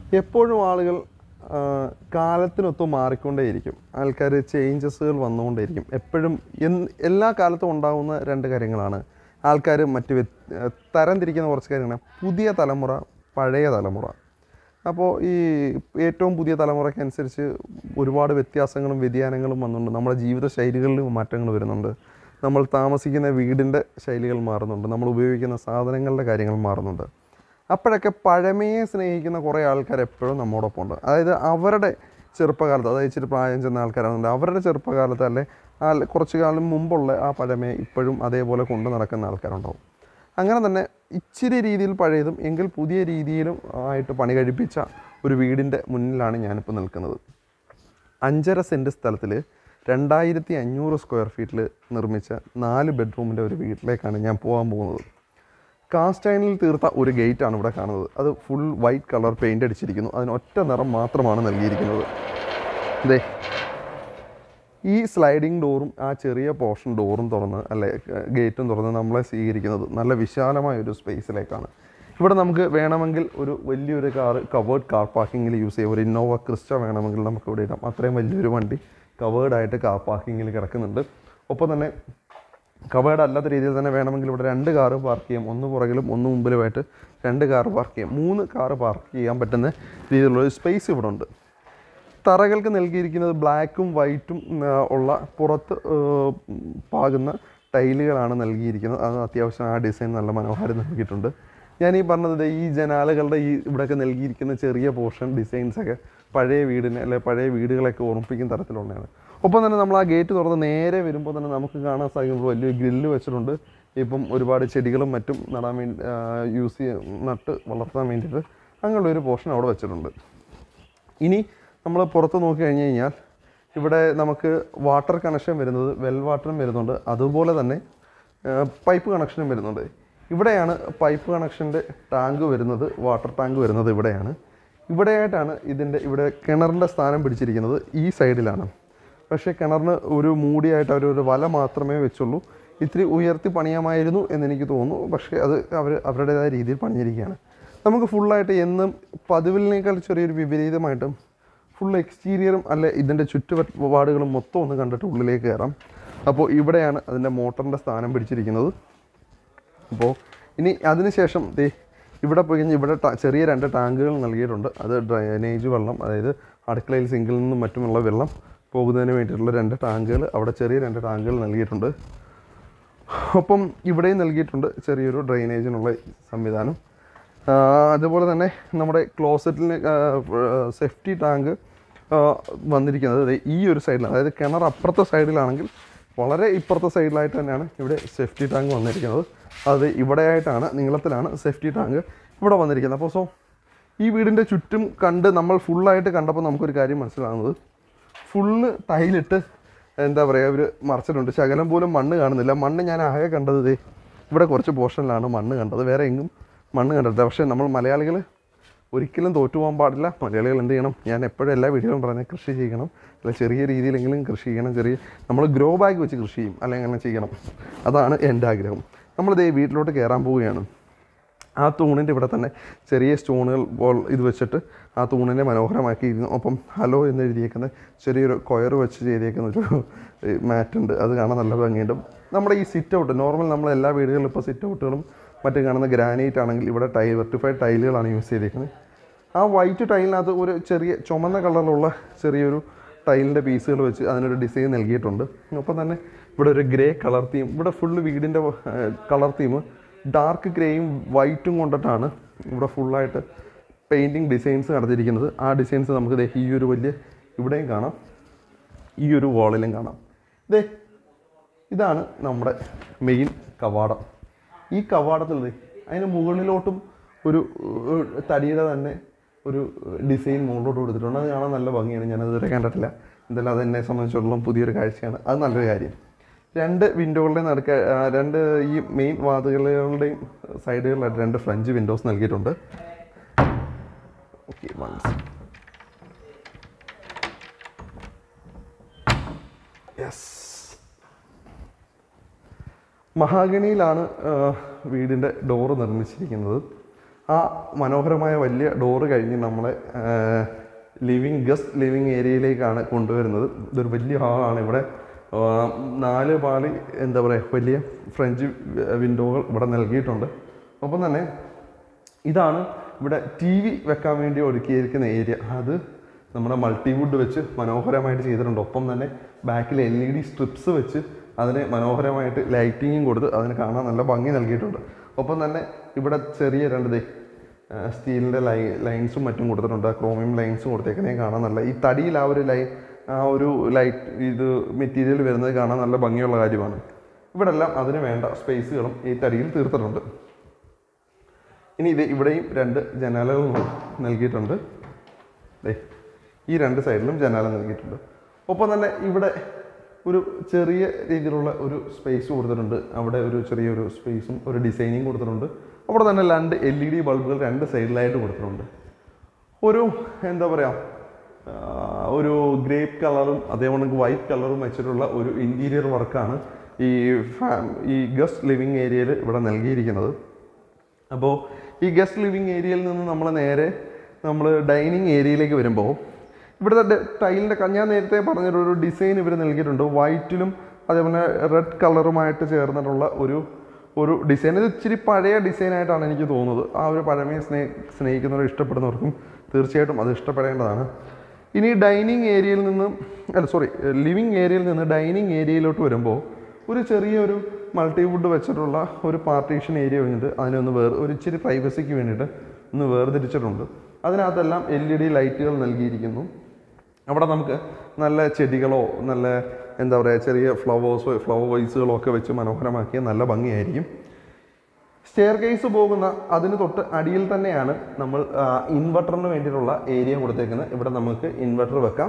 എപ്പോഴും ആളുകൾ ആ, കാലത്തിനൊത്ത് മാറിക്കൊണ്ടേയിരിക്കും ആൾക്കാർ ചേഞ്ചസുകൾ വന്നുകൊണ്ടേയിരിക്കും എപ്പോഴും എന്ന് എല്ലാ കാലത്തും ഉണ്ടാകുന്ന രണ്ട് കാര്യങ്ങളാണ് ആൾക്കാർ മറ്റ് വ്യത്- തരം തിരിക്കുന്ന കുറച്ച് കാര്യങ്ങളാണ് പുതിയ തലമുറ പഴയ തലമുറ അപ്പോൾ ഈ ഏറ്റവും പുതിയ തലമുറയ്ക്കനുസരിച്ച് ഒരുപാട് വ്യത്യാസങ്ങളും വ്യതിയാനങ്ങളും വന്നുണ്ട് നമ്മുടെ ജീവിത ശൈലികളിൽ മാറ്റങ്ങൾ വരുന്നുണ്ട് നമ്മൾ താമസിക്കുന്ന വീടിൻ്റെ ശൈലികൾ മാറുന്നുണ്ട് നമ്മൾ ഉപയോഗിക്കുന്ന സാധനങ്ങളുടെ കാര്യങ്ങൾ മാറുന്നുണ്ട് അപ്പോഴൊക്കെ പഴമയെ സ്നേഹിക്കുന്ന കുറേ ആൾക്കാർ എപ്പോഴും നമ്മോടൊപ്പം ഉണ്ട് അതായത് അവരുടെ ചെറുപ്പകാലത്ത് അതായത് ഇച്ചിരി പ്രായം ചെന്ന ആൾക്കാരാണെന്നുണ്ട് അവരുടെ ചെറുപ്പകാലത്ത് അല്ലെ ആ കുറച്ച് കാലം മുമ്പുള്ള ആ പഴമയെ ഇപ്പോഴും അതേപോലെ കൊണ്ടു നടക്കുന്ന ആൾക്കാരുണ്ടാവും അങ്ങനെ തന്നെ ഇച്ചിരി രീതിയിൽ പഴയതും എങ്കിൽ പുതിയ രീതിയിലും ആയിട്ട് പണി കഴിപ്പിച്ച ഒരു വീടിൻ്റെ മുന്നിലാണ് ഞാനിപ്പോൾ നിൽക്കുന്നത് അഞ്ചര സെൻറ്റ് സ്ഥലത്തിൽ രണ്ടായിരത്തി അഞ്ഞൂറ് സ്ക്വയർ ഫീറ്റിൽ നിർമ്മിച്ച നാല് ബെഡ്റൂമിൻ്റെ ഒരു വീട്ടിലേക്കാണ് ഞാൻ പോകാൻ പോകുന്നത് കാസ്റ്റ് അയണിൽ തീർത്ത ഒരു ഗേറ്റാണ് ഇവിടെ കാണുന്നത് അത് ഫുൾ വൈറ്റ് കളർ പെയിൻ്റ് അടിച്ചിരിക്കുന്നു അതിന് ഒറ്റ നിറം മാത്രമാണ് നൽകിയിരിക്കുന്നത് ദേ ഈ സ്ലൈഡിംഗ് ഡോറും ആ ചെറിയ പോർഷൻ ഡോറും തുറന്ന് അല്ലെ ഗേറ്റും തുറന്ന് നമ്മളെ സ്വീകരിക്കുന്നത് നല്ല വിശാലമായ ഒരു സ്പേസിലേക്കാണ് ഇവിടെ നമുക്ക് വേണമെങ്കിൽ ഒരു വലിയൊരു കാർ കവേർഡ് കാർ പാർക്കിങ്ങിൽ യൂസ് ചെയ്യാം ഒരു ഇന്നോവ ക്രിസ്റ്റ വേണമെങ്കിൽ നമുക്ക് ഇവിടെ ഇടാം അത്രയും വലിയൊരു വണ്ടി കവേർഡായിട്ട് കാർ പാർക്കിങ്ങിൽ കിടക്കുന്നുണ്ട് ഒപ്പം തന്നെ കവേർഡ് അല്ലാത്ത രീതിയിൽ തന്നെ വേണമെങ്കിൽ ഇവിടെ രണ്ട് കാറ് പാർക്ക് ചെയ്യാം ഒന്ന് പുറകിലും ഒന്ന് മുമ്പിലുമായിട്ട് രണ്ട് കാർ പാർക്ക് ചെയ്യാം മൂന്ന് കാറ് പാർക്ക് ചെയ്യാൻ പറ്റുന്ന രീതിയിലുള്ള ഒരു സ്പേസ് ഇവിടെ ഉണ്ട് തറകൾക്ക് നൽകിയിരിക്കുന്നത് ബ്ലാക്കും വൈറ്റും ആ, ഉള്ള പുറത്ത് ആ, പാകുന്ന ടൈലുകളാണ് നൽകിയിരിക്കുന്നത് അത് അത്യാവശ്യം ആ ഡിസൈൻ നല്ല മനോഹാരം നൽകിയിട്ടുണ്ട് ഞാൻ ഈ പറഞ്ഞത് ദേ ഈ ജനാലകളുടെ ഈ ഇവിടെയൊക്കെ നൽകിയിരിക്കുന്ന ചെറിയ പോർഷൻ ഡിസൈൻസൊക്കെ പഴയ വീടിനെ അല്ലെ പഴയ വീടുകളൊക്കെ ഓർമ്മിപ്പിക്കുന്ന തരത്തിലുള്ളതാണ് ഒപ്പം തന്നെ നമ്മൾ ആ ഗേറ്റ് തുറന്ന് നേരെ വരുമ്പോൾ തന്നെ നമുക്ക് കാണാൻ സാധിക്കുന്നത് വലിയൊരു ഗ്രില്ല് വെച്ചിട്ടുണ്ട് ഇപ്പം ഒരുപാട് ചെടികളും മറ്റും നടാൻ വേണ്ടി യൂസ് ചെയ്യ നട്ട് വളർത്താൻ വേണ്ടിയിട്ട് അങ്ങനെയുള്ള ഒരു പോർഷൻ അവിടെ വെച്ചിട്ടുണ്ട് ഇനി നമ്മൾ പുറത്ത് നോക്കി കഴിഞ്ഞ് കഴിഞ്ഞാൽ ഇവിടെ നമുക്ക് വാട്ടർ കണക്ഷൻ വരുന്നത് വെൽ വാട്ടറും വരുന്നുണ്ട് അതുപോലെ തന്നെ പൈപ്പ് കണക്ഷനും വരുന്നുണ്ട് ഇവിടെയാണ് പൈപ്പ് കണക്ഷൻ്റെ ടാങ്ക് വരുന്നത് വാട്ടർ ടാങ്ക് വരുന്നത് ഇവിടെയാണ് ഇവിടെയായിട്ടാണ് ഇതിൻ്റെ ഇവിടെ കിണറിൻ്റെ സ്ഥാനം പിടിച്ചിരിക്കുന്നത് ഈ സൈഡിലാണ് പക്ഷേ കിണറിന് ഒരു മൂടിയായിട്ട് അവർ ഒരു വല മാത്രമേ വെച്ചുള്ളൂ ഇത്തിരി ഉയർത്തി പണിയാമായിരുന്നു എന്നെനിക്ക് തോന്നുന്നു പക്ഷേ അത് അവർ അവരുടേതായ രീതിയിൽ പണിഞ്ഞിരിക്കുകയാണ് നമുക്ക് ഫുള്ളായിട്ട് എന്നും പതിവിലിനേക്കാൾ ചെറിയൊരു വിപരീതമായിട്ടും ഫുൾ എക്സ്റ്റീരിയറും അല്ലെ ഇതിൻ്റെ ചുറ്റുപാടുകളും മൊത്തം ഒന്ന് കണ്ടിട്ട് ഉള്ളിലേക്ക് കയറാം അപ്പോൾ ഇവിടെയാണ് അതിൻ്റെ മോട്ടറിൻ്റെ സ്ഥാനം പിടിച്ചിരിക്കുന്നത് അപ്പോൾ ഇനി അതിനുശേഷം ദേ ഇവിടെ പോയി കഴിഞ്ഞാൽ ഇവിടെ ടാ- ചെറിയ രണ്ട് ടാങ്കുകൾ നൽകിയിട്ടുണ്ട് അത് ഡ്രൈനേജ് വെള്ളം അതായത് അടുക്കളയിൽ സിങ്കിൽ നിന്നും മറ്റുമുള്ള വെള്ളം പോകുന്നതിന് വേണ്ടിയിട്ടുള്ള രണ്ട് ടാങ്കുകൾ അവിടെ ചെറിയ രണ്ട് ടാങ്കുകൾ നൽകിയിട്ടുണ്ട് ഒപ്പം ഇവിടെയും നൽകിയിട്ടുണ്ട് ചെറിയൊരു ഡ്രെയിനേജിനുള്ള സംവിധാനം ആ, അതുപോലെ തന്നെ നമ്മുടെ ക്ലോസറ്റിന് സേഫ്റ്റി ടാങ്ക് ആ, വന്നിരിക്കുന്നത് ദേ ഈ ഒരു സൈഡിലാണ് അതായത് കിണർ അപ്പുറത്തെ സൈഡിലാണെങ്കിൽ വളരെ ഇപ്പുറത്തെ സൈഡിലായിട്ട് തന്നെയാണ് ഇവിടെ സേഫ്റ്റി ടാങ്ക് വന്നിരിക്കുന്നത് അത് ഇവിടെയായിട്ടാണ് നീളത്തിലാണ് സേഫ്റ്റി ടാങ്ക് ഇവിടെ വന്നിരിക്കുന്നത് അപ്പോൾ സോ ഈ വീടിൻ്റെ ചുറ്റും കണ്ട് നമ്മൾ ഫുള്ളായിട്ട് കണ്ടപ്പോൾ നമുക്കൊരു കാര്യം മനസ്സിലാകുന്നത് ഫുള്ള് ടൈലിട്ട് എന്താ പറയുക അവർ മറച്ചിട്ടുണ്ട് ശകലം പോലും മണ്ണ് കാണുന്നില്ല മണ്ണ് ഞാൻ ആകെ കണ്ടത് ദേ ഇവിടെ കുറച്ച് പോർഷനിലാണ് മണ്ണ് കണ്ടത് വേറെ എങ്ങും മണ്ണ് കണ്ടിട്ടില്ല പക്ഷേ നമ്മൾ മലയാളികൾ ഒരിക്കലും തോറ്റു പോകാൻ പാടില്ല മലയാളികൾ എന്ത് ചെയ്യണം ഞാൻ എപ്പോഴും എല്ലാ വീഡിയോയിലും പറയുന്നത് കൃഷി ചെയ്യണം അല്ല ചെറിയ രീതിയിലെങ്കിലും കൃഷി ചെയ്യണം ചെറിയ നമ്മൾ ഗ്രോ ബാഗ് വെച്ച് കൃഷി ചെയ്യും അല്ലെങ്കിൽ അങ്ങനെ ചെയ്യണം അതാണ് എൻ്റെ ആഗ്രഹം നമ്മളിതേ വീട്ടിലോട്ട് കയറാൻ പോവുകയാണ് ആ തൂണിൻ്റെ ഇവിടെ തന്നെ ചെറിയ സ്റ്റോണുകൾ ബോൾ ഇത് വെച്ചിട്ട് ആ തൂണിനെ മനോഹരമാക്കിയിരുന്നു ഒപ്പം ഹലോ എന്ന് എഴുതിയേക്കുന്ന ചെറിയൊരു കൊയർ വെച്ച് ചെയ്തേക്കുന്ന ഒരു മാറ്റ് ഉണ്ട് അത് കാണാൻ നല്ല ഭംഗിയുണ്ട് നമ്മുടെ ഈ സിറ്റ് ഔട്ട് നോർമൽ നമ്മൾ എല്ലാ വീടുകളിലും ഇപ്പോൾ സിറ്റ് ഔട്ടുകളും മറ്റും കാണുന്ന ഗ്രാനൈറ്റ് ആണെങ്കിൽ ഇവിടെ ടൈൽ വെർട്ടിഫൈഡ് ടൈലുകളാണ് യൂസ് ചെയ്തേക്കുന്നത് ആ വൈറ്റ് ടൈലിനകത്ത് ഒരു ചെറിയ ചുമന്ന കളറിലുള്ള ചെറിയൊരു ടൈലിൻ്റെ പീസുകൾ വെച്ച് അതിനൊരു ഡിസൈൻ നൽകിയിട്ടുണ്ട് ഒപ്പം തന്നെ ഇവിടെ ഒരു ഗ്രേ കളർ തീം ഇവിടെ ഫുള്ള് വീടിൻ്റെ കളർ തീം ഡാർക്ക് ഗ്രേയും വൈറ്റും കൊണ്ടിട്ടാണ് ഇവിടെ ഫുള്ളായിട്ട് പെയിൻറ്റിങ് ഡിസൈൻസ് നടത്തിയിരിക്കുന്നത് ആ ഡിസൈൻസ് നമുക്ക് ദേ ഈ ഒരു വലിയ ഇവിടെയും കാണാം ഈ ഒരു വാളിലും കാണാം ദേ ഇതാണ് നമ്മുടെ മെയിൻ കവാടം ഈ കവാടത്തിൽ ദേ അതിന് മുകളിലോട്ടും ഒരു ഏഹ്, തടിയുടെ തന്നെ ഒരു ഡിസൈൻ മുകളിലോട്ട് കൊടുത്തിട്ടുണ്ട് അത് കാണാൻ നല്ല ഭംഗിയാണ് ഞാനത് ഇതുവരെ കണ്ടിട്ടില്ല എന്തായാലും അത് എന്നെ സംബന്ധിച്ചിടത്തോളം പുതിയൊരു കാഴ്ചയാണ് അത് നല്ലൊരു കാര്യം രണ്ട് വിൻഡോകളുടെയും നടുക്ക ആ, രണ്ട് ഈ മെയിൻ വാതിലുകളുടെയും സൈഡുകളിലായിട്ട് രണ്ട് ഫ്രഞ്ച് വിൻഡോസ് നൽകിയിട്ടുണ്ട് ഓക്കെ വൺസ് യെസ് മഹാഗണിയിലാണ് ആ, വീടിൻ്റെ ഡോറ് നിർമ്മിച്ചിരിക്കുന്നത് ആ മനോഹരമായ വലിയ ഡോറ് കഴിഞ്ഞ് നമ്മളെ ലിവിങ് ഗസ്റ്റ് ലിവിങ് ഏരിയയിലേക്കാണ് കൊണ്ടുവരുന്നത് ഇതൊരു വലിയ ഹാളാണ് ഇവിടെ ആ, നാല് പാളി എന്താ പറയുക വലിയ ഫ്രഞ്ച് വിൻഡോകൾ ഇവിടെ നൽകിയിട്ടുണ്ട് ഒപ്പം തന്നെ ഇതാണ് ഇവിടെ ടി വി വെക്കാൻ വേണ്ടി ഒരുക്കിയിരിക്കുന്ന ഏരിയ അത് നമ്മുടെ മൾട്ടിവുഡ് വെച്ച് മനോഹരമായിട്ട് ചെയ്തിട്ടുണ്ട് ഒപ്പം തന്നെ ബാക്കിൽ എൽ ഇ ഡി സ്ട്രിപ്സ് വെച്ച് അതിന് മനോഹരമായിട്ട് ലൈറ്റിങ്ങും കൊടുത്ത് അതിന് കാണാൻ നല്ല ഭംഗി നൽകിയിട്ടുണ്ട് ഒപ്പം തന്നെ ഇവിടെ ചെറിയ രണ്ട് ദേ സ്റ്റീലിൻ്റെ ലൈ ലൈൻസും മറ്റും കൊടുത്തിട്ടുണ്ട് ക്രോമിയം ലൈൻസും കൊടുത്തേക്കുന്നതും കാണാൻ നല്ല ഈ തടിയിൽ ആ ഒരു ലൈ ആ ഒരു ലൈറ്റ് ഇത് മെറ്റീരിയൽ വരുന്നത് കാണാൻ നല്ല ഭംഗിയുള്ള കാര്യമാണ് ഇവിടെ എല്ലാം അതിന് വേണ്ട സ്പേസുകളും ഈ തടിയിൽ തീർത്തിട്ടുണ്ട് ഇനി ഇത് ഇവിടെയും രണ്ട് ജനാലകൾ നൽ- നൽകിയിട്ടുണ്ട് ദേ ഈ രണ്ട് സൈഡിലും ജനാല നൽകിയിട്ടുണ്ട് ഒപ്പം തന്നെ ഇവിടെ ഒരു ചെറിയ രീതിയിലുള്ള ഒരു സ്പേസ് കൊടുത്തിട്ടുണ്ട് അവിടെ ഒരു ചെറിയൊരു സ്പേസും ഒരു ഡിസൈനിങ് കൊടുത്തിട്ടുണ്ട് അവിടെ തന്നെ രണ്ട് എൽ ഇ ഡി ബൾബുകൾ രണ്ട് സൈഡിലായിട്ട് കൊടുത്തിട്ടുണ്ട് ഒരു എന്താ പറയുക ഒരു ഗ്രേപ്പ് കളറും അതേപോലെ വൈറ്റ് കളറും വെച്ചിട്ടുള്ള ഒരു ഇൻറ്റീരിയർ വർക്കാണ് ഈ ഫാം ഈ ഗസ്റ്റ് ലിവിങ് ഏരിയയിൽ ഇവിടെ നൽകിയിരിക്കുന്നത് അപ്പോൾ ഈ ഗസ്റ്റ് ലിവിങ് ഏരിയയിൽ നിന്ന് നമ്മൾ നേരെ നമ്മൾ ഡൈനിങ് ഏരിയയിലേക്ക് വരുമ്പോൾ ഇവിടുത്തെ ടൈലിൻ്റെ ഞാൻ നേരത്തെ പറഞ്ഞൊരു ഒരു ഡിസൈൻ ഇവർ നൽകിയിട്ടുണ്ട് വൈറ്റിലും അതേപോലെ റെഡ് കളറുമായിട്ട് ചേർന്നിട്ടുള്ള ഒരു ഒരു ഡിസൈൻ ഇത് ഇച്ചിരി പഴയ ഡിസൈനായിട്ടാണ് എനിക്ക് തോന്നുന്നത് ആ ഒരു പഴമയെ സ്നേഹ സ്നേഹിക്കുന്നവർ ഇഷ്ടപ്പെടുന്നവർക്കും തീർച്ചയായിട്ടും അത് ഇഷ്ടപ്പെടേണ്ടതാണ് ഇനി ഡൈനിങ് ഏരിയയിൽ നിന്നും അല്ല സോറി ലിവിങ് ഏരിയയിൽ നിന്ന് ഡൈനിങ് ഏരിയയിലോട്ട് വരുമ്പോൾ ഒരു ചെറിയൊരു മൾട്ടിവുഡ് വെച്ചിട്ടുള്ള ഒരു പാർട്ടീഷൻ ഏരിയ കഴിഞ്ഞിട്ട് അതിനൊന്ന് വേർ ഒരു ഇച്ചിരി പ്രൈവസിക്ക് വേണ്ടിയിട്ട് ഒന്ന് വേർതിരിച്ചിട്ടുണ്ട് അതിനകത്തെല്ലാം എൽ ഇ ഡി ലൈറ്റുകൾ നൽകിയിരിക്കുന്നു അവിടെ നമുക്ക് നല്ല ചെടികളോ നല്ല എന്താ പറയുക ചെറിയ ഫ്ലവേഴ്സോ ഫ്ലവർ വൈസുകളോ ഒക്കെ വെച്ച് മനോഹരമാക്കിയ നല്ല ഭംഗിയായിരിക്കും സ്റ്റെയർ കേസ് പോകുന്ന അതിന് തൊട്ട് അടിയിൽ തന്നെയാണ് നമ്മൾ ഇൻവെർട്ടറിന് വേണ്ടിയിട്ടുള്ള ഏരിയ കൊടുത്തേക്കുന്നത് ഇവിടെ നമുക്ക് ഇൻവെർട്ടർ വെക്കാം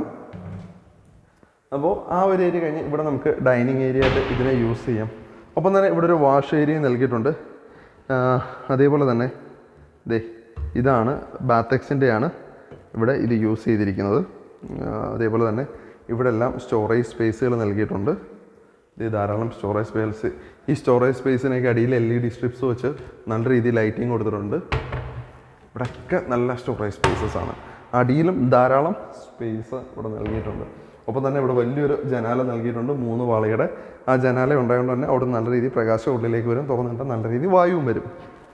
അപ്പോൾ ആ ഒരു ഏരിയ കഴിഞ്ഞ് ഇവിടെ നമുക്ക് ഡൈനിങ് ഏരിയ ആയിട്ട് ഇതിനെ യൂസ് ചെയ്യാം ഒപ്പം തന്നെ ഇവിടെ ഒരു വാഷ് ഏരിയ നൽകിയിട്ടുണ്ട് ആ, അതേപോലെ തന്നെ ദേ ഇതാണ് ബാത്തെക്സിൻ്റെ ആണ് ഇവിടെ ഇത് യൂസ് ചെയ്തിരിക്കുന്നത് ആ, അതേപോലെ തന്നെ ഇവിടെ എല്ലാം സ്റ്റോറേജ് സ്പേസുകൾ നൽകിയിട്ടുണ്ട് ഇത് ധാരാളം സ്റ്റോറേജ് സ്പേസ് ഈ സ്റ്റോറേജ് സ്പേസിനൊക്കെ അടിയിൽ എൽ ഇ ഡി സ്ട്രിപ്സ് വെച്ച് നല്ല രീതിയിൽ ലൈറ്റിംഗ് കൊടുത്തിട്ടുണ്ട് ഇവിടെയൊക്കെ നല്ല സ്റ്റോറേജ് സ്പേസസ് ആണ് അടിയിലും ധാരാളം സ്പേസ് ഇവിടെ നൽകിയിട്ടുണ്ട് ഒപ്പം തന്നെ ഇവിടെ വലിയൊരു ജനാല നൽകിയിട്ടുണ്ട് മൂന്ന് വാളയുടെ ആ ജനാല ഉണ്ടായതുകൊണ്ട് തന്നെ അവിടെ നല്ല രീതിയിൽ പ്രകാശം ഉള്ളിലേക്ക് വരും തുറന്നിട്ട് നല്ല രീതിയിൽ വായുവും വരും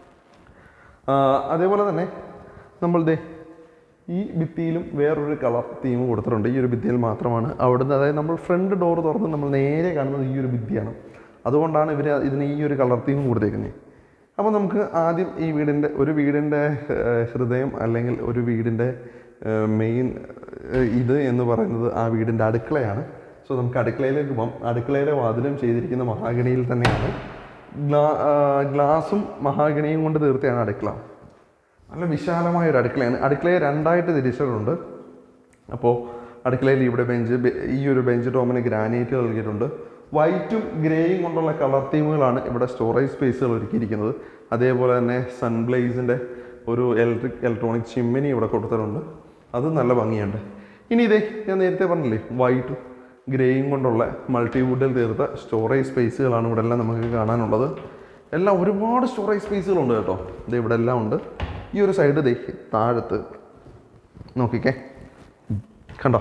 ആ, അതേപോലെ തന്നെ നമ്മൾ ദേ ഈ ഭിത്തിയിലും വേറൊരു കളർ തീം കൊടുത്തിട്ടുണ്ട് ഈ ഒരു ഭിത്തിയിൽ മാത്രമാണ് അവിടുന്ന് അതായത് നമ്മൾ ഫ്രണ്ട് ഡോർ തുറന്ന് നമ്മൾ നേരെ കാണുന്നത് ഈ ഒരു ഭിത്തിയാണ് അതുകൊണ്ടാണ് ഇവർ ഇതിന് ഈ ഒരു കളർ തീം കൊടുത്തേക്കുന്നത് അപ്പോൾ നമുക്ക് ആദ്യം ഈ വീടിൻ്റെ ഒരു വീടിൻ്റെ ഏഹ്, ഹൃദയം അല്ലെങ്കിൽ ഒരു വീടിൻ്റെ മെയിൻ ഇത് എന്ന് പറയുന്നത് ആ വീടിൻ്റെ അടുക്കളയാണ് സോ നമുക്ക് അടുക്കളയിലേക്ക് പോകാം അടുക്കളയിലെ വാതിലും ചെയ്തിരിക്കുന്ന മഹാഗണിയിൽ തന്നെയാണ് ഗ്ലാ ആ, ഗ്ലാസും മഹാഗണിയും കൊണ്ട് തീർത്തയാണ് അടുക്കള നല്ല വിശാലമായ ഒരു അടുക്കളയാണ് അടുക്കളയെ രണ്ടായിട്ട് തിരിച്ചിട്ടുണ്ട് അപ്പോൾ അടുക്കളയിൽ ഇവിടെ ബെഞ്ച് ബെ- ഈ ഒരു ബെഞ്ച് ടോമിന് ഗ്രാനൈറ്റ് നൽകിയിട്ടുണ്ട് വൈറ്റും ഗ്രേയും കൊണ്ടുള്ള കളർ തീമുകളാണ് ഇവിടെ സ്റ്റോറേജ് സ്പേസുകൾ ഒരുക്കിയിരിക്കുന്നത് അതേപോലെ തന്നെ സൺബ്ലേസിൻ്റെ ഒരു ഇലക്ട്രിക് ഇലക്ട്രോണിക് ചിമ്മിനി ഇവിടെ കൊടുത്തിട്ടുണ്ട് അത് നല്ല ഭംഗിയുണ്ട് ഇനി ഇതേ ഞാൻ നേരത്തെ പറഞ്ഞില്ലേ വൈറ്റും ഗ്രേയും കൊണ്ടുള്ള മൾട്ടിവുഡിൽ തീർത്ത സ്റ്റോറേജ് സ്പേസുകളാണ് ഇവിടെ എല്ലാം നമുക്ക് കാണാനുള്ളത് എല്ലാം ഒരുപാട് സ്റ്റോറേജ് സ്പേസുകളുണ്ട് കേട്ടോ ഇത് ഇവിടെ എല്ലാം ഉണ്ട് ഈ ഒരു സൈഡ് ദേ താഴത്ത് നോക്കിക്കേ കണ്ടോ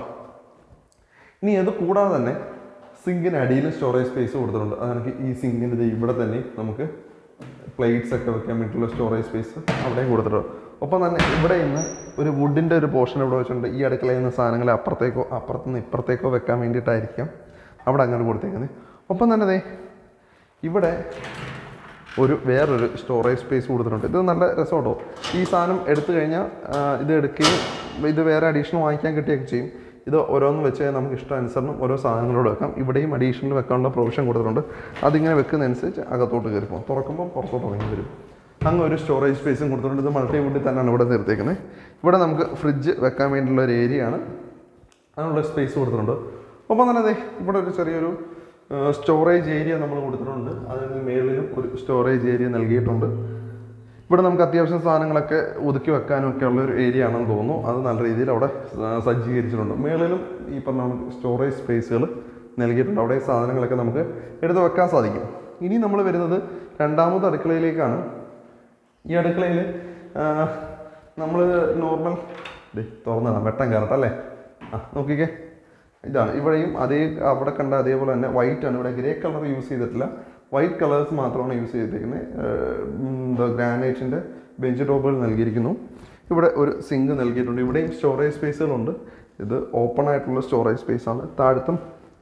ഇനി അത് കൂടാതെ തന്നെ സിങ്കിന് അടിയിൽ സ്റ്റോറേജ് സ്പേസ് കൊടുത്തിട്ടുണ്ട് അതെനിക്ക് ഈ സിങ്കിൻ്റെ ദേ ഇവിടെ തന്നെ നമുക്ക് പ്ലേറ്റ്സ് ഒക്കെ വെക്കാൻ വേണ്ടിയിട്ടുള്ള സ്റ്റോറേജ് സ്പേസ് അവിടെയും കൊടുത്തിട്ടുണ്ട് ഒപ്പം തന്നെ ഇവിടെ ഇന്ന് ഒരു വുഡിൻ്റെ ഒരു പോർഷൻ ഇവിടെ വെച്ചിട്ടുണ്ട് ഈ അടുക്കളയിൽ നിന്ന് സാധനങ്ങൾ അപ്പുറത്തേക്കോ അപ്പുറത്ത് നിന്ന് ഇപ്പുറത്തേക്കോ വെക്കാൻ വേണ്ടിയിട്ടായിരിക്കാം അവിടെ അങ്ങനെ കൊടുത്തേക്കുന്നത് ഒപ്പം തന്നെ ദേ ഇവിടെ ഒരു വേറൊരു സ്റ്റോറേജ് സ്പേസ് കൊടുത്തിട്ടുണ്ട് ഇത് നല്ല രസമുണ്ടോ ഈ സാധനം എടുത്തു കഴിഞ്ഞാൽ ആ, ഇത് എടുക്കുകയും ഇത് വേറെ അഡീഷണൽ വാങ്ങിക്കാൻ കിട്ടുകയൊക്കെ ചെയ്യും ഇത് ഓരോന്ന് വെച്ച് നമുക്ക് ഇഷ്ടാനുസരണം ഓരോ സാധനങ്ങളോട് വെക്കാം ഇവിടെയും അഡീഷണൽ വെക്കാനുള്ള പ്രൊവിഷൻ കൊടുത്തിട്ടുണ്ട് അതിങ്ങനെ വെക്കുന്നതനുസരിച്ച് അകത്തോട്ട് കയറി പോകും തുറക്കുമ്പോൾ പുറത്തോട്ട് ഇറങ്ങി വരും അങ്ങ് ഒരു സ്റ്റോറേജ് സ്പേസും കൊടുത്തിട്ടുണ്ട് ഇത് മൾട്ടി വുഡിൽ തന്നെയാണ് ഇവിടെ തീർത്തേക്കുന്നത് ഇവിടെ നമുക്ക് ഫ്രിഡ്ജ് വെക്കാൻ വേണ്ടിയുള്ള ഒരു ഏരിയ ആണ് അതിനുള്ള സ്പേസ് കൊടുത്തിട്ടുണ്ട് ഒപ്പം തന്നെ ദേ ഇവിടെ ഒരു ചെറിയൊരു സ്റ്റോറേജ് ഏരിയ നമ്മൾ കൊടുത്തിട്ടുണ്ട് അതിന് മേളിലും ഒരു സ്റ്റോറേജ് ഏരിയ നൽകിയിട്ടുണ്ട് ഇവിടെ നമുക്ക് അത്യാവശ്യം സാധനങ്ങളൊക്കെ ഒതുക്കി വെക്കാനും ഒക്കെ ഉള്ള ഒരു ഏരിയ ആണെന്ന് തോന്നുന്നു അത് നല്ല രീതിയിൽ അവിടെ ആ, സജ്ജീകരിച്ചിട്ടുണ്ട് മേളിലും ഈ പറഞ്ഞ സ്റ്റോറേജ് സ്പേസുകൾ നൽകിയിട്ടുണ്ട് അവിടെ ഈ സാധനങ്ങളൊക്കെ നമുക്ക് എടുത്ത് വെക്കാൻ സാധിക്കും ഇനി നമ്മൾ വരുന്നത് രണ്ടാമത് അടുക്കളയിലേക്കാണ് ഈ അടുക്കളയിൽ നമ്മൾ നോർമൽ തുറന്നതാണ് വെട്ടം കയറട്ടെ അല്ലേ ആ നോക്കിക്കേ ഇതാണ് ഇവിടെയും അതേ അവിടെ കണ്ട അതേപോലെ തന്നെ വൈറ്റ് ആണ് ഇവിടെ ഗ്രേ കളർ യൂസ് ചെയ്തിട്ടില്ല വൈറ്റ് കളേഴ്സ് മാത്രമാണ് യൂസ് ചെയ്തിരിക്കുന്നത് ഗ്രാനൈറ്റിൻ്റെ ബെഞ്ച് ടോപ്പുകൾ നൽകിയിരിക്കുന്നു ഇവിടെ ഒരു സിങ്ക് നൽകിയിട്ടുണ്ട് ഇവിടെയും സ്റ്റോറേജ് സ്പേസുകളുണ്ട് ഇത് ഓപ്പൺ ആയിട്ടുള്ള സ്റ്റോറേജ് സ്പേസ് ആണ് താഴത്തും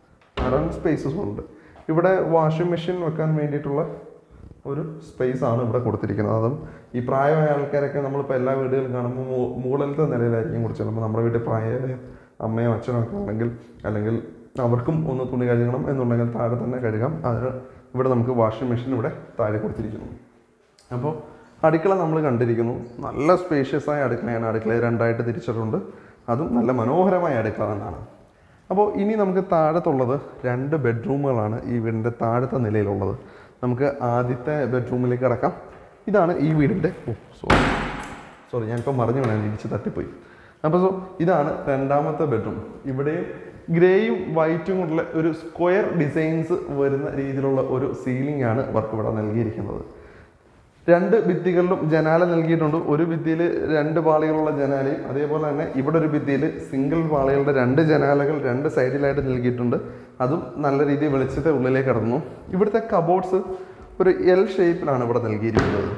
റൺ സ്പേസസും ഉണ്ട് ഇവിടെ വാഷിംഗ് മെഷീൻ വെക്കാൻ വേണ്ടിയിട്ടുള്ള ഒരു സ്പേസ് ആണ് ഇവിടെ കൊടുത്തിരിക്കുന്നത് അതും ഈ പ്രായമായ ആൾക്കാരൊക്കെ നമ്മളിപ്പോൾ എല്ലാ വീടുകളിലും കാണുമ്പോൾ മു- മുകളിലത്തെ നിലയിലായിരിക്കും കുറിച്ച് ചിലപ്പോൾ നമ്മുടെ വീട്ടിൽ പ്രായമായ അമ്മയോ അച്ഛനോ ഒക്കെ ഉണ്ടെങ്കിൽ അല്ലെങ്കിൽ അവർക്കും ഒന്ന് തുണി കഴുകണം എന്നുണ്ടെങ്കിൽ താഴെ തന്നെ കഴുകാം അതിന് ഇവിടെ നമുക്ക് വാഷിംഗ് മെഷീൻ ഇവിടെ താഴെ കൊടുത്തിരിക്കുന്നു അപ്പോൾ അടുക്കള നമ്മൾ കണ്ടിരിക്കുന്നു നല്ല സ്പേഷ്യസ് ആയ അടുക്കളയാണ് അടുക്കള രണ്ടായിട്ട് തിരിച്ചിട്ടുണ്ട് അതും നല്ല മനോഹരമായ അടുക്കള തന്നെയാണ് അപ്പോൾ ഇനി നമുക്ക് താഴത്തുള്ളത് രണ്ട് ബെഡ്റൂമുകളാണ് ഈ വീടിൻ്റെ താഴത്തെ നിലയിലുള്ളത് നമുക്ക് ആദ്യത്തെ ബെഡ്റൂമിലേക്ക് കിടക്കാം ഇതാണ് ഈ വീടിൻ്റെ ഓ സോറി സോറി ഞാനിപ്പോൾ മറിഞ്ഞു വേണം ഇടിച്ച് തട്ടിപ്പോയി അപ്പോൾ സോ ഇതാണ് രണ്ടാമത്തെ ബെഡ്റൂം ഇവിടെയും ഗ്രേയും വൈറ്റും കൊണ്ടുള്ള ഒരു സ്ക്വയർ ഡിസൈൻസ് വരുന്ന രീതിയിലുള്ള ഒരു സീലിംഗ് ആണ് വർക്ക് ഇവിടെ നൽകിയിരിക്കുന്നത് രണ്ട് ഭിത്തികളിലും ജനാല നൽകിയിട്ടുണ്ട് ഒരു ഭിത്തിയിൽ രണ്ട് പാളികളുള്ള ജനാലയും അതേപോലെ തന്നെ ഇവിടെ ഒരു ഭിത്തിയിൽ സിംഗിൾ പാളികളുടെ രണ്ട് ജനാലകൾ രണ്ട് സൈഡിലായിട്ട് നൽകിയിട്ടുണ്ട് അതും നല്ല രീതിയിൽ വെളിച്ചത്തെ ഉള്ളിലേക്ക് കടന്നു ഇവിടുത്തെ കബോർഡ്സ് ഒരു എൽ ഷേപ്പിലാണ് ഇവിടെ നൽകിയിരിക്കുന്നത്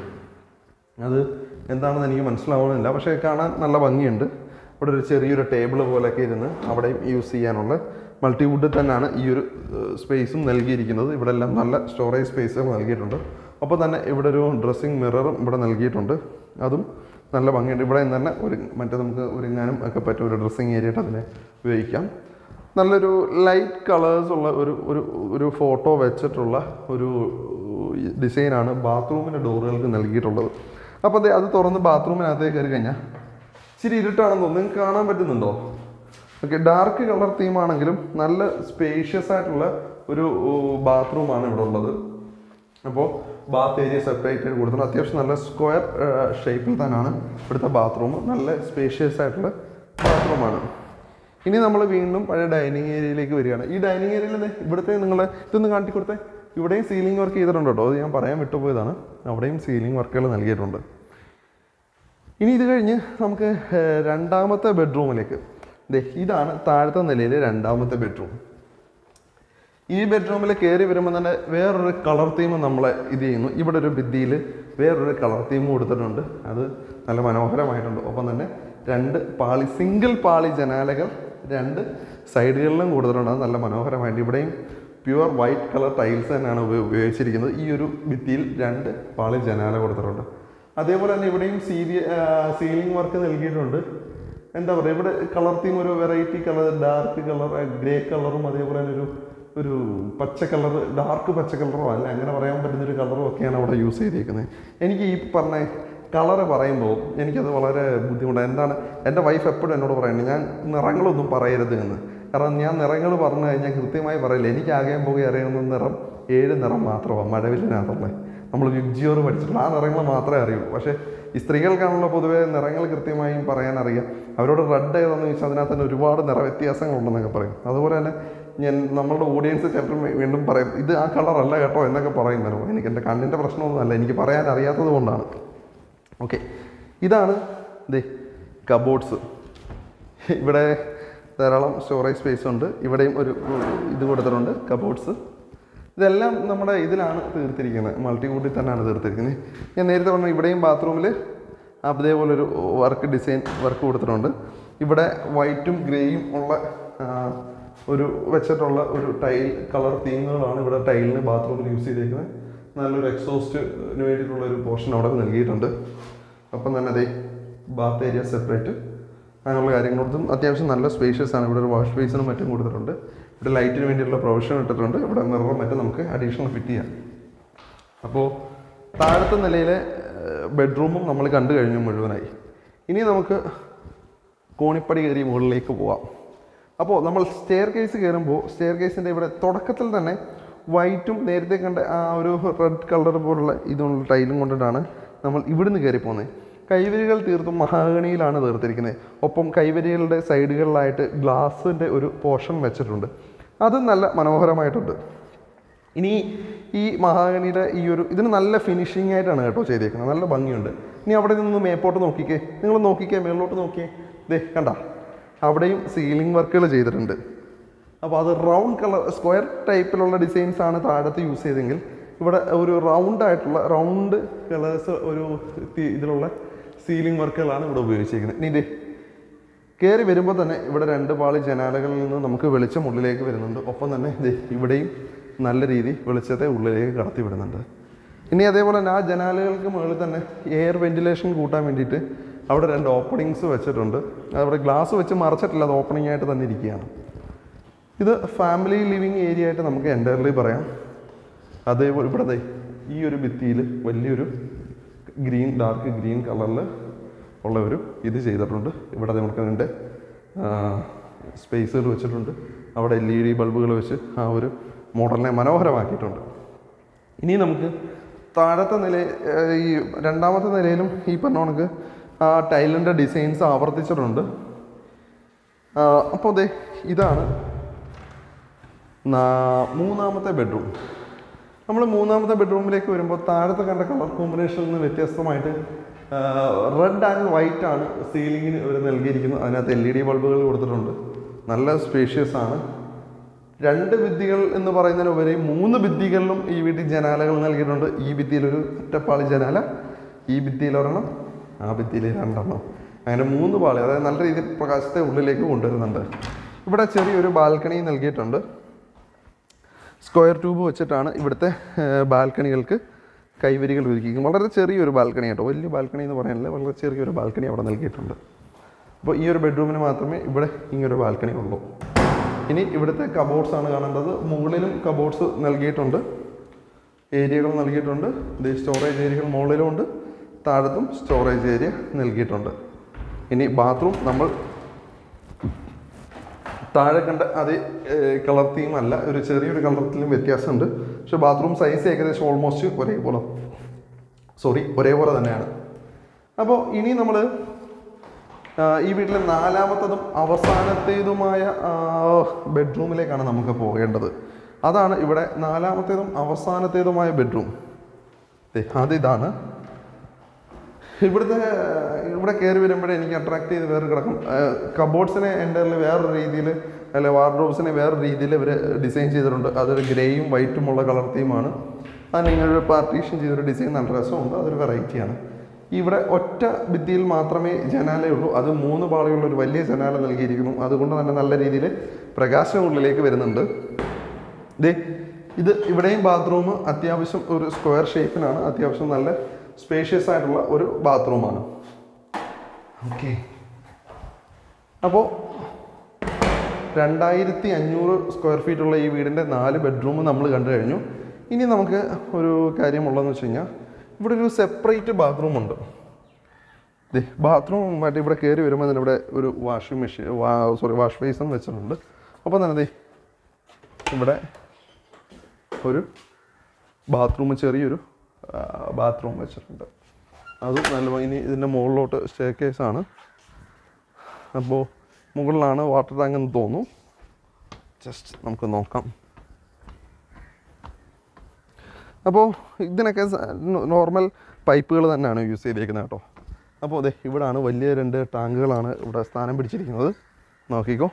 അത് എന്താണെന്ന് എനിക്ക് മനസ്സിലാവുന്നില്ല പക്ഷേ കാണാൻ നല്ല ഭംഗിയുണ്ട് ഇവിടെ ഒരു ചെറിയൊരു ടേബിൾ പോലെയൊക്കെ ഇരുന്ന് അവിടെയും യൂസ് ചെയ്യാനുള്ള മൾട്ടിവുഡ് തന്നെയാണ് ഈ ഒരു സ്പേസും നൽകിയിരിക്കുന്നത് ഇവിടെ എല്ലാം നല്ല സ്റ്റോറേജ് സ്പേസും നൽകിയിട്ടുണ്ട് അപ്പോൾ തന്നെ ഇവിടെ ഒരു ഡ്രസ്സിങ് മിററും ഇവിടെ നൽകിയിട്ടുണ്ട് അതും നല്ല ഭംഗിയുണ്ട് ഇവിടെ നിന്ന് തന്നെ ഒരു മറ്റേ നമുക്ക് ഒരുങ്ങാനും ഒക്കെ പറ്റും ഒരു ഡ്രസ്സിങ് ഏരിയ ആയിട്ട് അതിനെ ഉപയോഗിക്കാം നല്ലൊരു ലൈറ്റ് കളേഴ്സ് ഉള്ള ഒരു ഒരു ഒരു ഫോട്ടോ വെച്ചിട്ടുള്ള ഒരു ഡിസൈനാണ് ബാത്റൂമിൻ്റെ ഡോറുകൾക്ക് നൽകിയിട്ടുള്ളത് അപ്പോൾ അതെ അത് തുറന്ന് ബാത്റൂമിനകത്തേക്ക് കയറി കഴിഞ്ഞാൽ ഇച്ചിരി ഇരുട്ടാണെന്ന് തോന്നുന്നു നിങ്ങൾക്ക് കാണാൻ പറ്റുന്നുണ്ടോ ഓക്കെ ഡാർക്ക് കളർ തീമാണെങ്കിലും നല്ല സ്പേഷ്യസ് ആയിട്ടുള്ള ഒരു ബാത്റൂമാണ് ഇവിടെ ഉള്ളത് അപ്പോൾ ബാത്ത് ഏരിയ സെപ്പറേറ്റ് ആയിട്ട് കൊടുത്തിട്ടുണ്ട് അത്യാവശ്യം നല്ല സ്ക്വയർ ഷേപ്പിൽ തന്നെയാണ് ഇവിടുത്തെ ബാത്റൂം നല്ല സ്പേഷ്യസ് ആയിട്ടുള്ള ബാത്റൂമാണ് ഇനി നമ്മൾ വീണ്ടും പഴയ ഡൈനിങ് ഏരിയയിലേക്ക് വരികയാണ് ഈ ഡൈനിങ് ഏരിയയിൽ ഇവിടുത്തെ നിങ്ങൾ ഇതൊന്ന് കാട്ടി കൊടുത്തേ ഇവിടെയും സീലിംഗ് വർക്ക് ചെയ്തിട്ടുണ്ട് കേട്ടോ അത് ഞാൻ പറയാൻ വിട്ടുപോയതാണ് അവിടെയും സീലിംഗ് വർക്കുകൾ നൽകിയിട്ടുണ്ട് ഇനി ഇത് കഴിഞ്ഞ് നമുക്ക് ഏർ, രണ്ടാമത്തെ ബെഡ്റൂമിലേക്ക് ദേ ഇതാണ് താഴത്തെ നിലയിലെ രണ്ടാമത്തെ ബെഡ്റൂം ഈ ബെഡ്റൂമിൽ കയറി വരുമ്പോൾ തന്നെ വേറൊരു കളർ തീം നമ്മളെ ഇത് ചെയ്യുന്നു ഇവിടെ ഒരു ഭിത്തിയിൽ വേറൊരു കളർ തീം കൊടുത്തിട്ടുണ്ട് അത് നല്ല മനോഹരമായിട്ടുണ്ട് ഒപ്പം തന്നെ രണ്ട് പാളി സിംഗിൾ പാളി ജനാലകൾ രണ്ട് സൈഡുകളിലും കൊടുത്തിട്ടുണ്ട് അത് നല്ല മനോഹരമായിട്ട് ഇവിടെയും പ്യുവർ വൈറ്റ് കളർ ടൈൽസ് തന്നെയാണ് ഉപ- ഉപയോഗിച്ചിരിക്കുന്നത് ഈ ഒരു ഭിത്തിയിൽ രണ്ട് പാളി ജനാല കൊടുത്തിട്ടുണ്ട് അതേപോലെ തന്നെ ഇവിടെയും സീരി സീലിംഗ് വർക്ക് നൽകിയിട്ടുണ്ട് എന്താ പറയുക ഇവിടെ കളർ തീം ഒരു variety colour dark colour grey കളറും അതേപോലെ തന്നെ ഒരു ഒരു പച്ച കളർ ഡാർക്ക് പച്ച കളറോ അല്ല അങ്ങനെ പറയാൻ പറ്റുന്ന ഒരു കളറും ഒക്കെയാണ് അവിടെ യൂസ് ചെയ്തിരിക്കുന്നത് എനിക്ക് ഈ പറഞ്ഞ കളറ് പറയുമ്പോൾ എനിക്കത് വളരെ ബുദ്ധിമുട്ടാണ് എന്താണ് എൻ്റെ വൈഫ് എപ്പോഴും എന്നോട് പറയുന്നത് ഞാൻ നിറങ്ങളൊന്നും പറയരുത് എന്ന് കാരണം ഞാൻ നിറങ്ങൾ പറഞ്ഞു കഴിഞ്ഞാൽ കൃത്യമായി പറയില്ല എനിക്ക് ആകെയും പോയി അറിയുന്ന നിറം ഏഴ് നിറം മാത്രമാണ് മഴവില്ലിനകത്തുള്ളത് നമ്മൾ വിബ്ജിയോർ പഠിച്ചിട്ടുള്ള ആ നിറങ്ങൾ മാത്രമേ അറിയൂ പക്ഷേ ഈ സ്ത്രീകൾക്കാണല്ലോ പൊതുവേ നിറങ്ങൾ കൃത്യമായും പറയാൻ അറിയാം അവരോട് റെഡ് ഏതാണെന്ന് ചോദിച്ചാൽ അതിനകത്ത് തന്നെ ഒരുപാട് നിറ വ്യത്യാസങ്ങളുണ്ടെന്നൊക്കെ പറയും അതുപോലെ തന്നെ ഞാൻ നമ്മളുടെ ഓഡിയൻസ് ചിലപ്പോൾ വീണ്ടും പറയും ഇത് ആ കളറല്ല കേട്ടോ എന്നൊക്കെ പറയുന്നല്ലോ എനിക്ക് എൻ്റെ കണ്ണിൻ്റെ പ്രശ്നമൊന്നുമല്ല എനിക്ക് പറയാൻ അറിയാത്തത് കൊണ്ടാണ് ഓക്കെ ഇതാണ് ദേ കബോർഡ്സ് ഇവിടെ ധാരാളം സ്റ്റോറേജ് സ്പേസ് ഉണ്ട് ഇവിടെയും ഒരു ഇത് കൊടുത്തിട്ടുണ്ട് കബോർഡ്സ് ഇതെല്ലാം നമ്മുടെ ഇതിലാണ് തീർത്തിരിക്കുന്നത് മൾട്ടിവുഡിൽ തന്നെയാണ് തീർത്തിരിക്കുന്നത് ഞാൻ നേരത്തെ പറഞ്ഞു ഇവിടെയും ബാത്റൂമിൽ അതേപോലെ ഒരു വർക്ക് ഡിസൈൻ വർക്ക് കൊടുത്തിട്ടുണ്ട് ഇവിടെ വൈറ്റും ഗ്രേയും ഉള്ള ആ, ഒരു വെച്ചിട്ടുള്ള ഒരു ടൈൽ കളർ തീമുകളാണ് ഇവിടെ ടൈലിന് ബാത്റൂമിൽ യൂസ് ചെയ്തിരിക്കുന്നത് നല്ലൊരു എക്സോസ്റ്റിന് വേണ്ടിയിട്ടുള്ള ഒരു പോർഷൻ അവിടെ നൽകിയിട്ടുണ്ട് അപ്പം തന്നെ അതേ ബാത്ത് ഏരിയ സെപ്പറേറ്റ് അങ്ങനെയുള്ള കാര്യങ്ങളോടത്തും അത്യാവശ്യം നല്ല സ്പേഷ്യസ് ആണ് ഇവിടെ ഒരു വാഷ് ബേസിനും മറ്റും കൊടുത്തിട്ടുണ്ട് ഇവിടെ ലൈറ്റിന് വേണ്ടിയിട്ടുള്ള പ്രൊവിഷൻ ഇട്ടിട്ടുണ്ട് ഇവിടെ മിററും മറ്റും നമുക്ക് അഡീഷണൽ ഫിറ്റ് ചെയ്യാം അപ്പോൾ താഴത്തെ നിലയിലെ ബെഡ്റൂമും നമ്മൾ കണ്ടു കഴിഞ്ഞു മുഴുവനായി ഇനി നമുക്ക് കോണിപ്പടി കയറി മുകളിലേക്ക് പോവാം അപ്പോൾ നമ്മൾ സ്റ്റെയർ കേസ് കയറുമ്പോൾ സ്റ്റെയർ കേസിൻ്റെ ഇവിടെ തുടക്കത്തിൽ തന്നെ വൈറ്റും നേരത്തെ കണ്ട ആ ഒരു റെഡ് കളർ പോലുള്ള ഇതുള്ള ടൈലും കൊണ്ടിട്ടാണ് നമ്മൾ ഇവിടുന്ന് കയറി പോകുന്നത് കൈവരികൾ തീർത്തും മഹാഗണിയിലാണ് തീർത്തിരിക്കുന്നത് ഒപ്പം കൈവരികളുടെ സൈഡുകളിലായിട്ട് ഗ്ലാസിൻ്റെ ഒരു പോർഷൻ വെച്ചിട്ടുണ്ട് അത് നല്ല മനോഹരമായിട്ടുണ്ട് ഇനി ഈ മഹാഗണിയുടെ ഈ ഒരു ഇതിന് നല്ല ഫിനിഷിംഗ് ആയിട്ടാണ് കേട്ടോ ചെയ്തേക്കുന്നത് നല്ല ഭംഗിയുണ്ട് ഇനി അവിടെ നിന്ന് മേപ്പോട്ട് നോക്കിക്കേ നിങ്ങൾ നോക്കിക്കേ മേളിലോട്ട് നോക്കിയേ ദേ കണ്ട അവിടെയും സീലിംഗ് വർക്കുകൾ ചെയ്തിട്ടുണ്ട് അപ്പോൾ അത് റൗണ്ട് കളർ സ്ക്വയർ ടൈപ്പിലുള്ള ഡിസൈൻസ് ആണ് താഴത്ത് യൂസ് ചെയ്തെങ്കിൽ ഇവിടെ ഒരു റൗണ്ട് ആയിട്ടുള്ള റൗണ്ട് കളേഴ്സ് ഒരു തി- ഇതിലുള്ള സീലിംഗ് വർക്കുകളാണ് ഇവിടെ ഉപയോഗിച്ചിരിക്കുന്നത് ഇനി ഇതേ കയറി വരുമ്പോൾ തന്നെ ഇവിടെ രണ്ട് പാളി ജനാലകളിൽ നിന്ന് നമുക്ക് വെളിച്ചം ഉള്ളിലേക്ക് വരുന്നുണ്ട് ഒപ്പം തന്നെ ദേ ഇവിടെയും നല്ല രീതി വെളിച്ചത്തെ ഉള്ളിലേക്ക് കടത്തി വിടുന്നുണ്ട് ഇനി അതേപോലെ തന്നെ ആ ജനാലകൾക്ക് മുകളിൽ തന്നെ എയർ വെന്റിലേഷൻ കൂട്ടാൻ വേണ്ടിയിട്ട് അവിടെ രണ്ട് ഓപ്പണിങ്സ് വെച്ചിട്ടുണ്ട് അവിടെ ഗ്ലാസ് വെച്ച് മറച്ചിട്ടില്ല അത് ഓപ്പണിംഗ് ആയിട്ട് തന്നെ ഇരിക്കുകയാണ് ഇത് ഫാമിലി ലിവിങ് ഏരിയ ആയിട്ട് നമുക്ക് എൻ്റയർലി പറയാം അതേപോലെ ഇവിടെ ദേ ഈ ഒരു ഭിത്തിയിൽ വലിയൊരു ഗ്രീൻ ഡാർക്ക് ഗ്രീൻ കളറിൽ ഉള്ള ഒരു ഇത് ചെയ്തിട്ടുണ്ട് ഇവിടെ നമുക്ക് അതിൻ്റെ സ്പേസുകൾ വെച്ചിട്ടുണ്ട് അവിടെ എൽ ഇ ഡി ബൾബുകൾ വെച്ച് ആ ഒരു മോഡലിനെ മനോഹരമാക്കിയിട്ടുണ്ട് ഇനി നമുക്ക് താഴത്തെ നില ഏഹ് ഈ രണ്ടാമത്തെ നിലയിലും ഈ പറഞ്ഞ കണക്ക് ആ ടൈലിൻ്റെ ഡിസൈൻസ് ആവർത്തിച്ചിട്ടുണ്ട് അപ്പോൾ അതെ ഇതാണ് നാ- മൂന്നാമത്തെ ബെഡ്റൂം നമ്മൾ മൂന്നാമത്തെ ബെഡ്റൂമിലേക്ക് വരുമ്പോൾ താഴത്തെ കണ്ട കളർ കോമ്പിനേഷനിൽ നിന്ന് വ്യത്യസ്തമായിട്ട് റെഡ് ആൻഡ് വൈറ്റ് ആണ് സീലിങ്ങിന് ഇവർ നൽകിയിരിക്കുന്നത് അതിനകത്ത് എൽ ഇ ഡി ബൾബുകൾ കൊടുത്തിട്ടുണ്ട് നല്ല സ്പേഷ്യസ് ആണ് രണ്ട് ഭിത്തികൾ എന്ന് പറയുന്നതിനുപരി മൂന്ന് ഭിത്തികളിലും ഈ വീട്ടിൽ ജനാലകൾ നൽകിയിട്ടുണ്ട് ഈ ഭിത്തിയിലൊരു ഒറ്റപ്പാളി ജനാല ഈ ഭിത്തിയിൽ ഒരെണ്ണം ആ ഭിത്തിയിൽ രണ്ടെണ്ണം അങ്ങനെ മൂന്ന് പാളി അതായത് നല്ല രീതിയിൽ പ്രകാശത്തെ ഉള്ളിലേക്ക് കൊണ്ടുവരുന്നുണ്ട് ഇവിടെ ചെറിയൊരു ബാൽക്കണി നൽകിയിട്ടുണ്ട് സ്ക്വയർ ട്യൂബ് വെച്ചിട്ടാണ് ഇവിടുത്തെ ഏഹ്, ബാൽക്കണികൾക്ക് കൈവരികൾ ഒരുക്കിയിരിക്കുന്നത് വളരെ ചെറിയൊരു ബാൽക്കണി കേട്ടോ വലിയ ബാൽക്കണി എന്ന് പറയാനില്ല വളരെ ചെറിയൊരു ബാൽക്കണി അവിടെ നൽകിയിട്ടുണ്ട് അപ്പോൾ ഈ ഒരു ബെഡ്റൂമിന് മാത്രമേ ഇവിടെ ഇങ്ങനൊരു ബാൽക്കണി ഉള്ളൂ ഇനി ഇവിടുത്തെ കബോർഡ്സ് ആണ് കാണേണ്ടത് മുകളിലും കബോർഡ്സ് നൽകിയിട്ടുണ്ട് ഏരിയകൾ നൽകിയിട്ടുണ്ട് ഇത് സ്റ്റോറേജ് ഏരിയകൾ മുകളിലും ഉണ്ട് താഴത്തും സ്റ്റോറേജ് ഏരിയ നൽകിയിട്ടുണ്ട് ഇനി ബാത്റൂം നമ്മൾ താഴെ കണ്ട അതേ കളർ തീം അല്ല ഒരു ചെറിയൊരു കളർ തീം വ്യത്യാസമുണ്ട് പക്ഷെ ബാത്റൂം സൈസ് ഏകദേശം ഓൾമോസ്റ്റ് ഒരേപോലെ സോറി ഒരേപോലെ തന്നെയാണ് അപ്പോൾ ഇനി നമ്മൾ ഈ വീട്ടിലെ നാലാമത്തതും അവസാനത്തേതുമായ ബെഡ്റൂമിലേക്കാണ് നമുക്ക് പോകേണ്ടത് അതാണ് ഇവിടെ നാലാമത്തേതും അവസാനത്തേതുമായ ബെഡ്റൂം അത് ഇതാണ് ഇവിടുത്തെ ഇവിടെ കയറി വരുമ്പോഴേ എനിക്ക് അട്രാക്ട് ചെയ്ത് വേറെ കിടക്കും കബോർഡ്സിനെ എൻ്റെ വേറൊരു രീതിയിൽ അല്ലെ വാർഡ്രോബ്സിനെ വേറൊരു രീതിയിൽ ഇവർ ഡിസൈൻ ചെയ്തിട്ടുണ്ട് അതൊരു ഗ്രേയും വൈറ്റും ഉള്ള കളർ തീമാണ് അതിന് ഇങ്ങനെ ഒരു പാർട്ടീഷൻ ചെയ്തൊരു ഡിസൈൻ നല്ല രസമുണ്ട് അതൊരു വെറൈറ്റിയാണ് ഇവിടെ ഒറ്റ ഭിത്തിയിൽ മാത്രമേ ജനാലയുള്ളൂ അത് മൂന്ന് പാളിയുള്ള ഒരു വലിയ ജനാല നൽകിയിരിക്കുന്നു അതുകൊണ്ട് തന്നെ നല്ല രീതിയിൽ പ്രകാശം ഉള്ളിലേക്ക് വരുന്നുണ്ട് ദേ ഇത് ഇവിടെയും ബാത്റൂം അത്യാവശ്യം ഒരു സ്ക്വയർ ഷേപ്പിനാണ് അത്യാവശ്യം നല്ല സ്പേഷ്യസ് ആയിട്ടുള്ള ഒരു ബാത്റൂമാണ് ഓക്കെ അപ്പോൾ രണ്ടായിരത്തി അഞ്ഞൂറ് സ്ക്വയർ ഫീറ്റ് ഉള്ള ഈ വീടിൻ്റെ നാല് ബെഡ്റൂം നമ്മൾ കണ്ടു കഴിഞ്ഞു ഇനി നമുക്ക് ഒരു കാര്യമുള്ളതെന്ന് വെച്ച് കഴിഞ്ഞാൽ ഇവിടെ ഒരു സെപ്പറേറ്റ് ബാത്റൂം ഉണ്ട് ദേ ബാത്റൂം മറ്റേ ഇവിടെ കയറി വരുമ്പോൾ തന്നെ ഇവിടെ ഒരു വാഷിംഗ് മെഷീൻ വാ സോറി വാഷ് ബേസും വെച്ചിട്ടുണ്ട് അപ്പോൾ തന്നെ ദേ ഇവിടെ ഒരു ബാത്റൂം ചെറിയൊരു ബാത്റൂം വെച്ചിട്ടുണ്ട് അത് നല്ല ഇനി ഇതിൻ്റെ മുകളിലോട്ട് സ്റ്റേ കേസാണ് അപ്പോൾ മുകളിലാണ് വാട്ടർ ടാങ്ക് എന്ന് തോന്നുന്നു ജസ്റ്റ് നമുക്ക് നോക്കാം അപ്പോൾ ഇതിനൊക്കെ നോർമൽ പൈപ്പുകൾ തന്നെയാണ് യൂസ് ചെയ്തേക്കുന്നത് കേട്ടോ അപ്പോൾ അതെ ഇവിടാണ് വലിയ രണ്ട് ടാങ്കുകളാണ് ഇവിടെ സ്ഥാനം പിടിച്ചിരിക്കുന്നത് നോക്കിക്കോ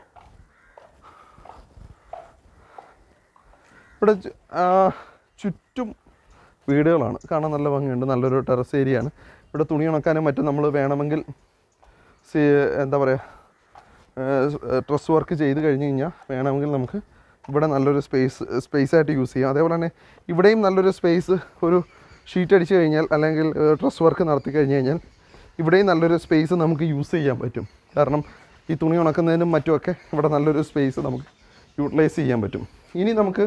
ഇവിടെ ചു- ആ, ചുറ്റും വീടുകളാണ് കാണാൻ നല്ല ഭംഗിയുണ്ട് നല്ലൊരു ടെറസ് ഏരിയ ആണ് ഇവിടെ തുണി ഉണക്കാനും മറ്റും നമ്മൾ വേണമെങ്കിൽ സി എന്താ പറയുക ഡ്രസ് വർക്ക് ചെയ്ത് കഴിഞ്ഞ് കഴിഞ്ഞാൽ വേണമെങ്കിൽ നമുക്ക് ഇവിടെ നല്ലൊരു സ്പേസ് സ്പേസ് ആയിട്ട് യൂസ് ചെയ്യാം അതേപോലെ തന്നെ ഇവിടെയും നല്ലൊരു സ്പേസ് ഒരു ഷീറ്റ് അടിച്ച് കഴിഞ്ഞാൽ അല്ലെങ്കിൽ ഡ്രസ് വർക്ക് നടത്തി കഴിഞ്ഞ് കഴിഞ്ഞാൽ ഇവിടെയും നല്ലൊരു സ്പേസ് നമുക്ക് യൂസ് ചെയ്യാൻ പറ്റും കാരണം ഈ തുണി ഉണക്കുന്നതിനും മറ്റുമൊക്കെ ഇവിടെ നല്ലൊരു സ്പേസ് നമുക്ക് യൂട്ടിലൈസ് ചെയ്യാൻ പറ്റും ഇനി നമുക്ക്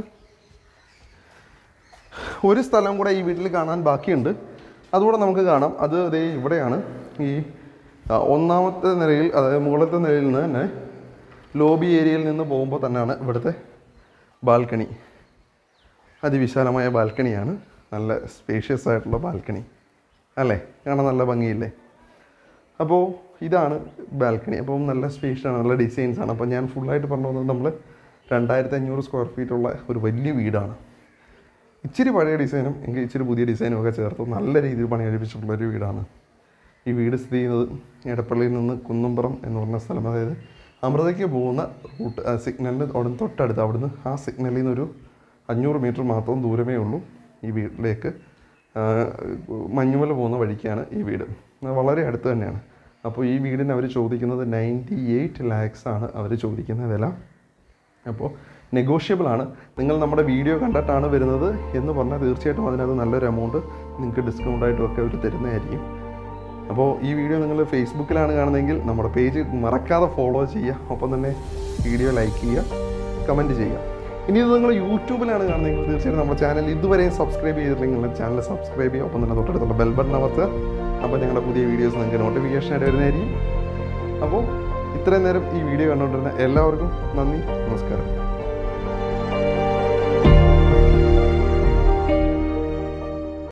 ഒരു സ്ഥലം കൂടെ ഈ വീട്ടിൽ കാണാൻ ബാക്കിയുണ്ട് അതുകൂടെ നമുക്ക് കാണാം അത് ദേ ഇവിടെയാണ് ഈ ആ, ഒന്നാമത്തെ നിലയിൽ അതായത് മുകളിലത്തെ നിലയിൽ നിന്ന് തന്നെ ലോബി ഏരിയയിൽ നിന്ന് പോകുമ്പോൾ തന്നെയാണ് ഇവിടുത്തെ ബാൽക്കണി അതിവിശാലമായ ബാൽക്കണിയാണ് നല്ല സ്പേഷ്യസ് ആയിട്ടുള്ള ബാൽക്കണി അല്ലേ കാണാൻ നല്ല ഭംഗിയില്ലേ അപ്പോൾ ഇതാണ് ബാൽക്കണി അപ്പം നല്ല സ്പേഷ്യസ് ആണ് നല്ല ഡിസൈൻസ് ആണ് അപ്പോൾ ഞാൻ ഫുള്ളായിട്ട് പറഞ്ഞു വന്നത് നമ്മൾ രണ്ടായിരത്തി അഞ്ഞൂറ് സ്ക്വയർ ഫീറ്റ് ഉള്ള ഒരു വലിയ വീടാണ് ഇച്ചിരി പഴയ ഡിസൈനും എങ്കിൽ ഇച്ചിരി പുതിയ ഡിസൈനും ഒക്കെ ചേർത്ത് നല്ല രീതിയിൽ പണി കഴിപ്പിച്ചിട്ടുള്ള ഒരു വീടാണ് ഈ വീട് സ്ഥിതി ചെയ്യുന്നത് എടപ്പള്ളിയിൽ നിന്ന് കുന്നുംപുറം എന്ന് പറഞ്ഞ സ്ഥലം അതായത് അമൃതയ്ക്ക് പോകുന്ന റൂട്ട് ആ സിഗ്നലിന് അവിടെ തൊട്ടടുത്ത് അവിടുന്ന് ആ സിഗ്നലിൽ നിന്നൊരു അഞ്ഞൂറ് മീറ്റർ മാത്രം ദൂരമേ ഉള്ളൂ ഈ വീട്ടിലേക്ക് ആ, മഞ്ഞുമല പോകുന്ന വഴിക്കാണ് ഈ വീട് അത് വളരെ അടുത്ത് തന്നെയാണ് അപ്പോൾ ഈ വീടിന് അവർ ചോദിക്കുന്നത് നയൻറ്റി എയ്റ്റ് ലാക്സ് ആണ് അവർ ചോദിക്കുന്ന വില അപ്പോൾ നെഗോഷ്യബിൾ ആണ് നിങ്ങൾ നമ്മുടെ വീഡിയോ കണ്ടിട്ടാണ് വരുന്നത് എന്ന് പറഞ്ഞാൽ തീർച്ചയായിട്ടും അതിനകത്ത് നല്ലൊരു എമൗണ്ട് നിങ്ങൾക്ക് ഡിസ്കൗണ്ട് ആയിട്ടും ഒക്കെ അവർ തരുന്നതായിരിക്കും അപ്പോൾ ഈ വീഡിയോ നിങ്ങൾ ഫേസ്ബുക്കിലാണ് കാണുന്നതെങ്കിൽ നമ്മുടെ പേജ് മറക്കാതെ ഫോളോ ചെയ്യുക ഒപ്പം തന്നെ വീഡിയോ ലൈക്ക് ചെയ്യുക കമൻറ്റ് ചെയ്യുക ഇനി ഇത് നിങ്ങൾ യൂട്യൂബിലാണ് കാണുന്നതെങ്കിൽ തീർച്ചയായിട്ടും നമ്മുടെ ചാനൽ ഇതുവരെയും സബ്സ്ക്രൈബ് ചെയ്തിട്ടില്ലെങ്കിൽ ചാനൽ സബ്സ്ക്രൈബ് ചെയ്യുക ഒപ്പം തന്നെ തൊട്ടടുത്തുള്ള ബെൽ ബട്ടൺ അമർത്തുക അപ്പോൾ ഞങ്ങളുടെ പുതിയ വീഡിയോസ് നിങ്ങൾക്ക് നോട്ടിഫിക്കേഷൻ ആയിട്ട് വരുന്നതായിരിക്കും അപ്പോൾ ഇത്രയും നേരം ഈ വീഡിയോ കണ്ടുകൊണ്ടിരുന്ന എല്ലാവർക്കും നന്ദി നമസ്കാരം